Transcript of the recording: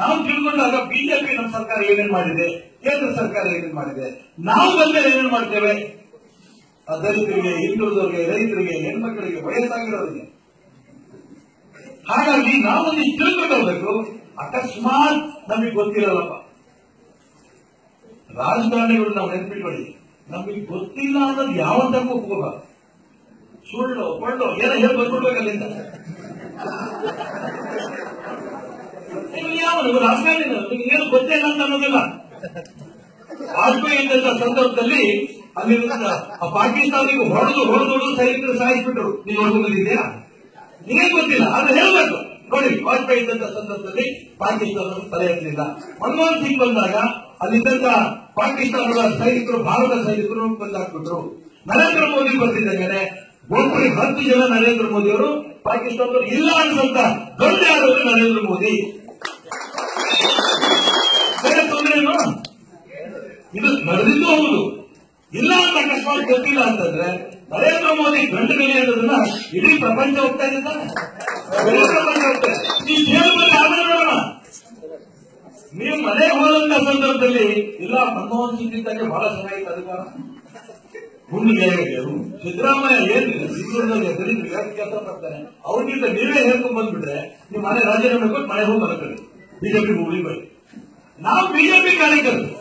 ನಾವು ತಿಳ್ಕೊಂಡಾಗ ಬಿಜೆಪಿ ನಮ್ಮ ಸರ್ಕಾರ ಏನೇನ್ ಮಾಡಿದೆ ಕೇಂದ್ರ ಸರ್ಕಾರ ಏನೇನ್ ಮಾಡಿದೆ ನಾವು ಬಂದರೆ ಏನೇನ್ ಮಾಡ್ತೇವೆ ಆ ದಲಿತರಿಗೆ ಹಿಂದುಳಿದವರಿಗೆ ರೈತರಿಗೆ ಹೆಣ್ಮಕ್ಳಿಗೆ ವಯಸ್ಸಾಗಿರೋರಿಗೆ ಹಾಗಾಗಿ ನಾವೊಂದು ತಿಳ್ಕೊಂಡು ಹೋಗ್ಬೇಕು ಅಕಸ್ಮಾತ್ ನಮಗೆ ಗೊತ್ತಿರಲ್ಲಪ್ಪ ರಾಜಕಾರಣಿಗಳು ನಾವು ನೆನ್ಪಿಟ್ಕೊಳ್ಳಿ ನಮಗೆ ಗೊತ್ತಿಲ್ಲ ಅನ್ನೋದು ಯಾವತ್ತಕ್ಕೂ ಒಪ್ಕೋಬಾರ್ದು ಸುಳ್ಳು ಕೊಳ್ಳು ಏನೋ ಹೇಳಿ ಬಂದ್ಬಿಡ್ಬೇಕು ಅಲ್ಲಿಂದ ನಿಮ್ಗೆ ಯಾವ ನೀವು ರಾಜಕಾರಣಿ ನಿಮ್ಗೆ ಏನು ಗೊತ್ತೇ ಇಲ್ಲ ಅಂತ ಅನ್ನೋದಿಲ್ಲ ವಾಜಪೇಯಿ ಇದ್ದಂತ ಸಂದರ್ಭದಲ್ಲಿ ಅಲ್ಲಿರುವಂತ ಆ ಪಾಕಿಸ್ತಾನಿಗೆ ಹೊಡೆದು ಹೊಡೆದು ಹೊಡೆದು ಸೈನಿಕರು ಸಾಯಿಸ್ಬಿಟ್ರು ನೀವು ಹೊಡೆದು ಬಂದಿದ್ಯಾ ನಿಮಗೆ ಗೊತ್ತಿಲ್ಲ ಅದು ಹೇಳ್ಬೇಕು ನೋಡಿ ವಾಜಪೇಯಿ ಇದ್ದಂತ ಸಂದರ್ಭದಲ್ಲಿ ಪಾಕಿಸ್ತಾನ ತಲೆ ಎತ್ತಲಿಲ್ಲ ಮನಮೋಹನ್ ಸಿಂಗ್ ಬಂದಾಗ ಅಲ್ಲಿದ್ದಂತ ಪಾಕಿಸ್ತಾನದ ಸೈನಿಕರು ಭಾರತ ಸೈನಿಕರು ಬಂದಾಕ್ಬಿಟ್ರು ನರೇಂದ್ರ ಮೋದಿ ಬರ್ತಿದ್ದ ಮೇಲೆ ಒಬ್ಬರಿಗೆ ಹತ್ತು ಜನ ನರೇಂದ್ರ ಮೋದಿ ಅವರು ಪಾಕಿಸ್ತಾನದವರು ಇಲ್ಲ ಅನ್ನೋಂತ ದೊಡ್ಡ ಯಾರು ನರೇಂದ್ರ ಮೋದಿ ಬೇರೆ ತೊಂದರೆ ಏನು ಇದು ನಡೆದಿದ್ದು ಹೌದು ಇಲ್ಲ ಅಂತ ಅಕಸ್ಮಾತ್ ಗೊತ್ತಿಲ್ಲ ಅಂತಂದ್ರೆ ನರೇಂದ್ರ ಮೋದಿ ಗಂಡು ಮೇಲೆ ಅನ್ನೋದನ್ನ ಇಡೀ ಪ್ರಪಂಚ ಹೋಗ್ತಾ ಇದೆ ತಾನೆ? ಇಡೀ ಪ್ರಪಂಚ ಹೋಗ್ತಾ ಇದೆ ಈ ಜೇಬಲ್ಲಿ ಆದ್ರೆ ನೋಡೋಣ ನೀವು ಮನೆಗೆ ಹೋದಂತ ಸಂದರ್ಭದಲ್ಲಿ ಇಲ್ಲ ಮನಮೋಹನ್ ಸಿಂಗ್ ಇದ್ದಾಗ ಬಹಳ ಚೆನ್ನಾಗಿತ್ತು ಅಧಿಕಾರ ಹುಣ್ಣಿಗೆ ಸಿದ್ದರಾಮಯ್ಯ ಏನಿಲ್ಲ ಸಿದ್ದೂರಿನಲ್ಲಿ ದಲಿತರು ಯಾಕೆ ಕೆಲಸ ಮಾಡ್ತಾರೆ ಅವ್ರಿಗಿಂತ ನೀವೇ ಹೇಳ್ಕೊಂಡ್ ಬಂದ್ಬಿಟ್ರೆ ನೀವು ಮನೆ ರಾಜೀನಾಮೆ ಕೊಟ್ಟು ಮನೆ ಹೋಗಿ ಮಲ್ಕೊಳ್ಳಿ ಬಿಜೆಪಿ ಉಳಿಬೇಕು ನಾವು ಬಿಜೆಪಿ ಕಾರ್ಯಕರ್ತರು